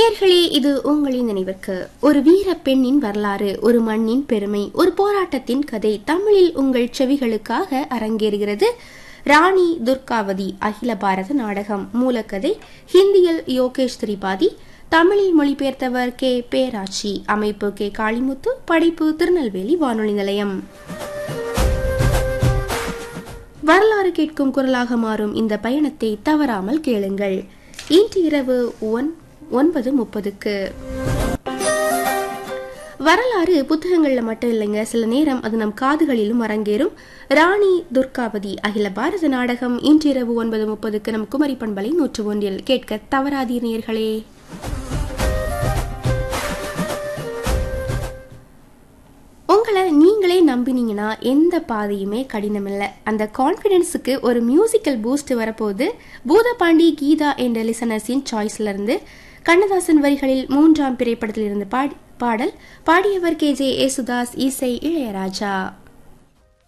நேர்களே இது உங்களின் நினைவிற்கு ஒரு வீர பெண்ணின் வரலாறு ஒரு மண்ணின் பெருமை ஒரு போராட்டத்தின் கதை தமிழில் உங்கள் செவிகளுக்காக அரங்கேறுகிறது ராணி துர்காவதி அகில பாரத நாடகம் மூலக்கதை ஹிந்தியில் யோகேஷ் திரிபாதி தமிழில் மொழிபெயர்த்தவர் கே பேராட்சி அமைப்பு கே காளிமுத்து படைப்பு திருநெல்வேலி வானொலி நிலையம் வரலாறு கேட்கும் குரலாக மாறும் இந்த பயணத்தை தவறாமல் கேளுங்கள் இன்று இரவு ஒன் ஒன்பது முப்பதுக்கு வரலாறு புத்தகங்கள்ல மட்டும் இல்லைங்க சில நேரம் அது நம் காதுகளிலும் அரங்கேறும் ராணி துர்காவதி அகில பாரத நாடகம் இன்றிரவு ஒன்பது முப்பதுக்கு நம் குமரி பண்பலை நூற்று ஒன்றில் கேட்க தவறாதீர் நேர்களே உங்களை நீங்களே நம்பினீங்கன்னா எந்த பாதையுமே கடினமில்லை அந்த கான்ஃபிடென்ஸுக்கு ஒரு மியூசிக்கல் பூஸ்ட் வரப்போகுது பூதபாண்டி கீதா என்ற லிசனர்ஸின் சாய்ஸ்ல இருந்து கண்ணதாசன் வரிகளில் மூன்றாம் திரைப்படத்தில் இருந்து பாடி பாடல் பாடியவர் கே ஜே ஏசுதாஸ் இசை இளையராஜா